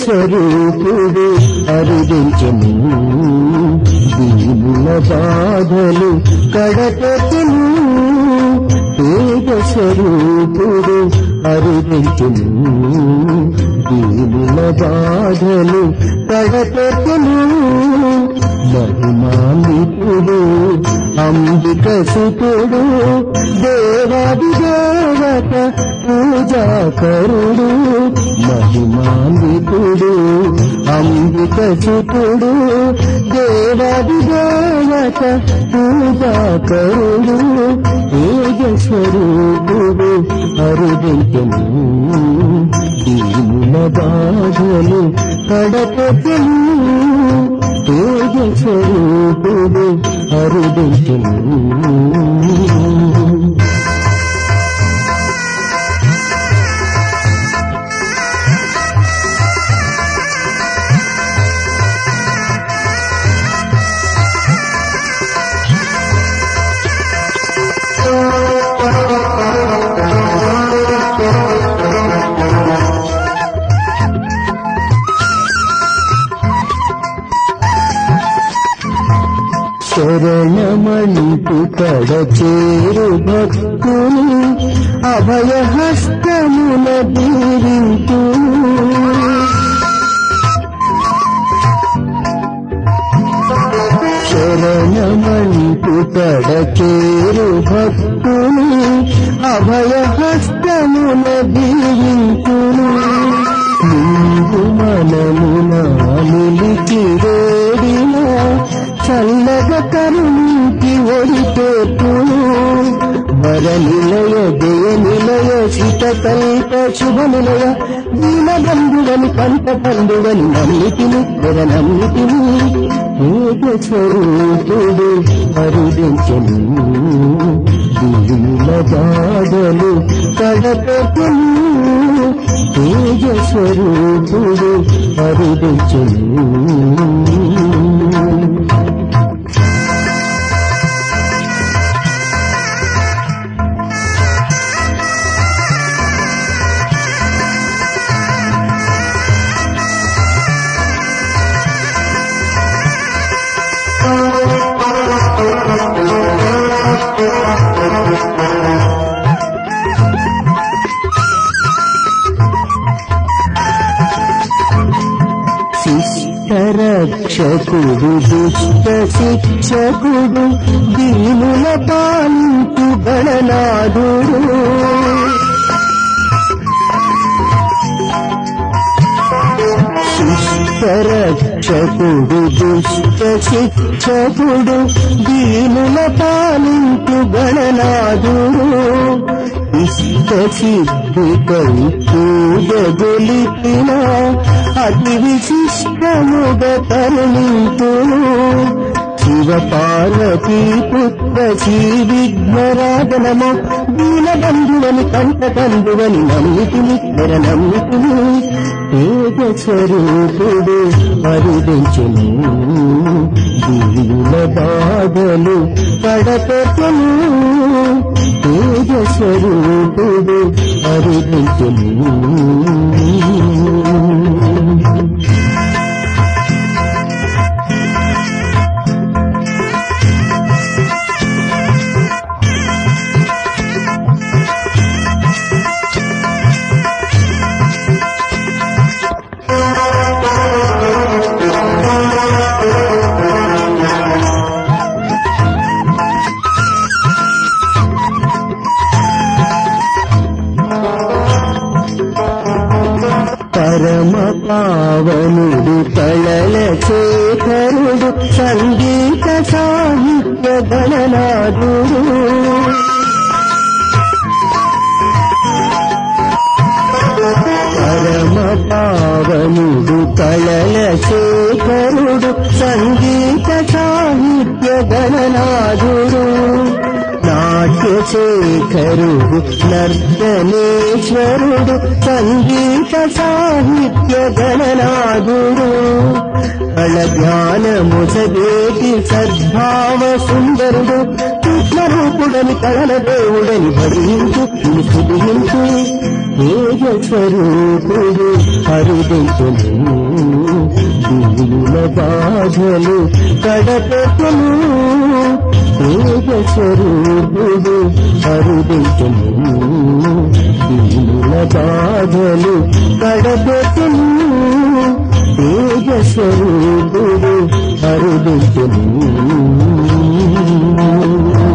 స్వరూపుడు అరుదించను దీనుల బాధలు కడపెట్టును తేజ స్వరూపుడు అరుదించను దీనుల బాధలు కడపెట్టును మహిమాన్వితుడు అంబిక సుతుడు దేవాది దేవత పూజాకరుడు మహిమాన్వితుడు అంబిక సుతుడు దేవాది దేవత పూజాకరుడు తేజస్వరూపుడు అరుదించను దీనుల బాధలు కడపెట్టను తేజస్వరూపుడు అరుదించను శరణమంటు కడ చేరు భక్తుని అభయహస్తమున దీవింతు శరణమంటు కడ చేరు భక్తుని అభయహస్తమున దీవింతును నిండు మనమున నిలిచి వేడిన చల్లగ కరుణించి ఒడితేతును వర నిలయ జయ నిలయ శిత కల్ప శుభ నిలయ దీన బంధువని కంట బంధువని నమ్మితిని తెర నమ్మితిని ఏక స్వరూపుడు అరుదించను దీనుల బాధలు కడపెట్టును తేజ స్వరూపుడు అరుదించను శిష్టరక్షకుడు దుష్ట శిక్షకుడు దీనుల పాలింపు గణనాథుడు శిష్టరక్షకుడు దుష్ట శిక్షకుడు దీనుల పాలింపు గణనాథుడు ఇష్ట సిద్ధికై పూజ గొలిపిన అతి విశిష్టముగ తరుణింతును శివ పార్వతీ పుత్ర శ్రీ విఘ్నరాధనము దీన బంధువని కంట బంధువని నమ్మితిని తెర నమ్మితిని తేజ స్వరూపుడు అరుదించును దీనుల బాధలు కడపెట్టను తేజ స్వరూపుడు అరుదించును పరమ పావనుడు కళల శేఖరుడు సంగీత సాహిత్య గణనాథుడు పరమ పావనుడు కళల శేఖరుడు సంగీత సాహిత్య గణనాథుడు నాట్య శేఖరుడు నర్తనేశ్వరుడు సంగీత సాహిత్య గణనాథుడు కళ జ్ఞానము సదేటి సద్భావ సుందరుడు కృష్ణరూపుడని కళల దేవుడని భరించు స్థుతించు తేజ స్వరూపుడు హరుదే అరుదించును దీనుల బాధలు కడపెట్టును తేజస్వరూపుడు అరుదించును దీనుల బాధలు కడపెట్టును తేజస్వరూపుడు అరుదించును